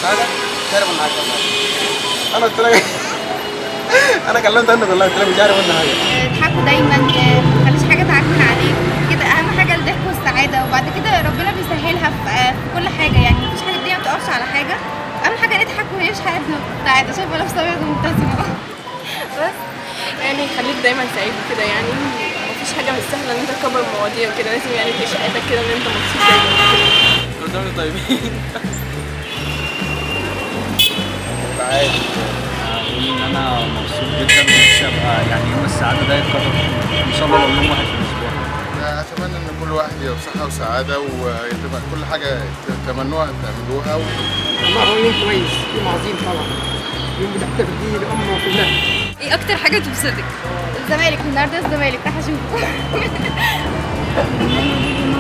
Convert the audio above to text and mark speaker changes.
Speaker 1: سعاده تعرف انها حاجه انا قلت لك انا كلمت انت والله قلت لك مش عارف انها حاجه
Speaker 2: اضحكوا دايما ما تخليش حاجه تعكنن عليك كده اهم حاجه الضحك والسعاده وبعد كده ربنا بيسهلها في في كل حاجه يعني مفيش حاجه الدنيا ما بتقفش على حاجه اهم حاجه نضحك ونعيش حياتنا سعاده شايفه لابسه ابيض ومبتسمه بس
Speaker 3: يعني خليك دايما سعيد كده يعني مفيش حاجه مش سهله ان انت تكبر المواضيع وكده لازم يعني تعيش حياتك كده ان انت مبسوط دايما
Speaker 1: قدامي طيبين عادي
Speaker 4: اقول ان انا مبسوط جدا ونفسي ابقى يعني يوم السعاده ده يتكرر ان شاء الله لو يوم واحد في الاسبوع
Speaker 5: اتمنى ان كل واحد يبقى بصحه وسعاده وتبقى كل حاجه تتمنوها تعملوها و...
Speaker 6: والله هو يوم كويس يوم عظيم طبعا يوم بتحتفل بيه الامه كلها
Speaker 2: ايه اكتر حاجه تبسطك الزمالك النهارده الزمالك راح اشوفه